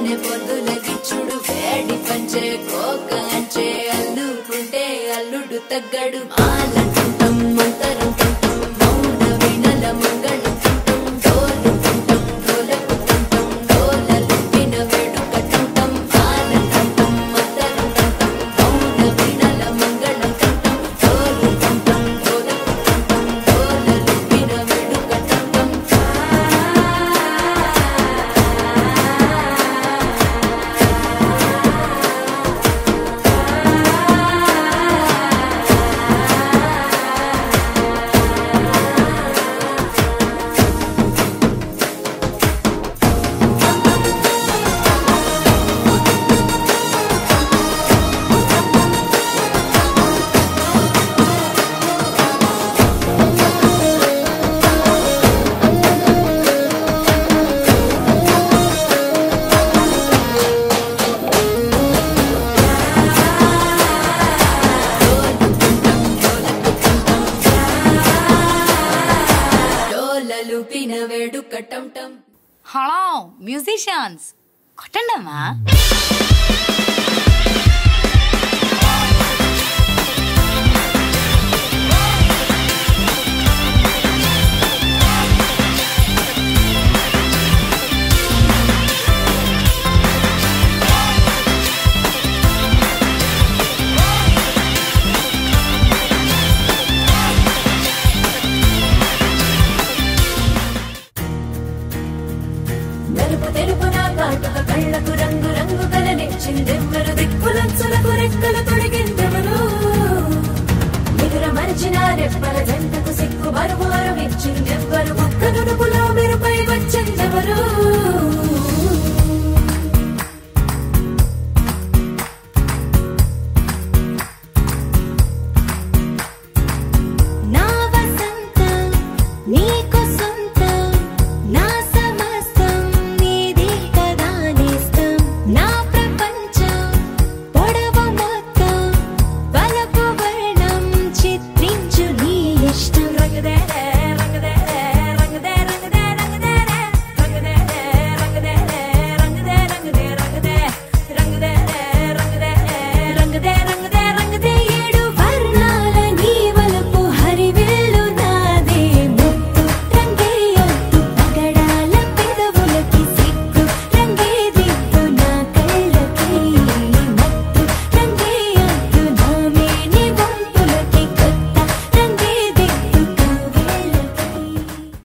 పొద్దుగానే పొద్దుల గిచ్చుడు వేడి పంచే కోక అంచే అల్లుకుంటే అల్లుడు తగ్గడు మాలంటుంటాం మంతరం తుంటాం మౌన వినల మంగళం తుంటాం డోలు తుంటాం డోలకు తుంటాం డోలలు విన వేడుక తుంటాం మాలంటుంటాం మంతరం తుంటాం మౌన వినల మంగళం తుంటాం డోలు తుంటాం డోలకు తుంటాం డోలలు విన వేడుక తుంటాం డోలలు పిన వేడుక టం టం హలో మ్యూజిషియన్స్ కొట్టండమ్మా మెరుపు తెరుపున కాటుక కళ్ళకు